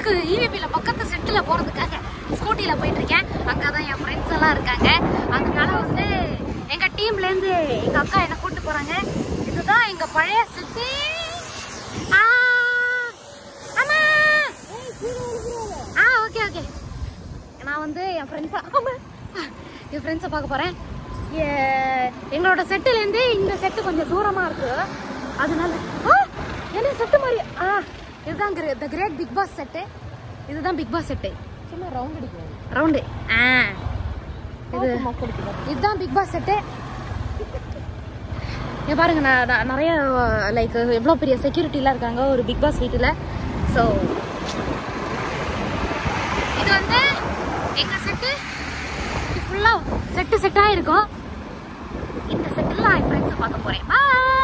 செட்டுக்கு இவிபியில் பக்கத்து செட்டில் போகிறதுக்காக ஸ்கூட்டியில் போயிட்டு இருக்கேன் அங்கே தான் என் ஃப்ரெண்ட்ஸ் எல்லாம் இருக்காங்க அதனால வந்து எங்கள் டீம்லேருந்து எங்கள் அக்கா என்னை கூட்டு போகிறாங்க இதுதான் எங்கள் பழைய செட்டு ஆ அம்மா ஆ ஓகே ஓகே நான் வந்து என் ஃப்ரெண்ட்ஸை ஆமாம் என் ஃப்ரெண்ட்ஸை பார்க்க போகிறேன் எங்களோட செட்டுலேருந்து இந்த செட்டு கொஞ்சம் தூரமாக இருக்கு அதனால ஆ என்ன செட்டு மாதிரி ஆ இதுதான் the great big boss set இதுதான் பிக் பாஸ் செட்டு சும்மா ரவுண்ட் அடிக்கலாம் ரவுண்டு ஆ இது மக்களுக்கு இதுதான் பிக் பாஸ் செட்டு இங்க பாருங்க நான் நான் நிறைய லைக் எவ்வளோ பெரிய செக்யூரிட்டிலாம் இருக்காங்க ஒரு பிக் பாஸ் வீட்டில் ஸோ இது வந்து எங்கள் செட்டு ஃபுல்லாக செட்டு செட்டாக இருக்கும் இந்த செட்டில் நான் என் ஃப்ரெண்ட்ஸை பார்க்க போகிறேன் பாய்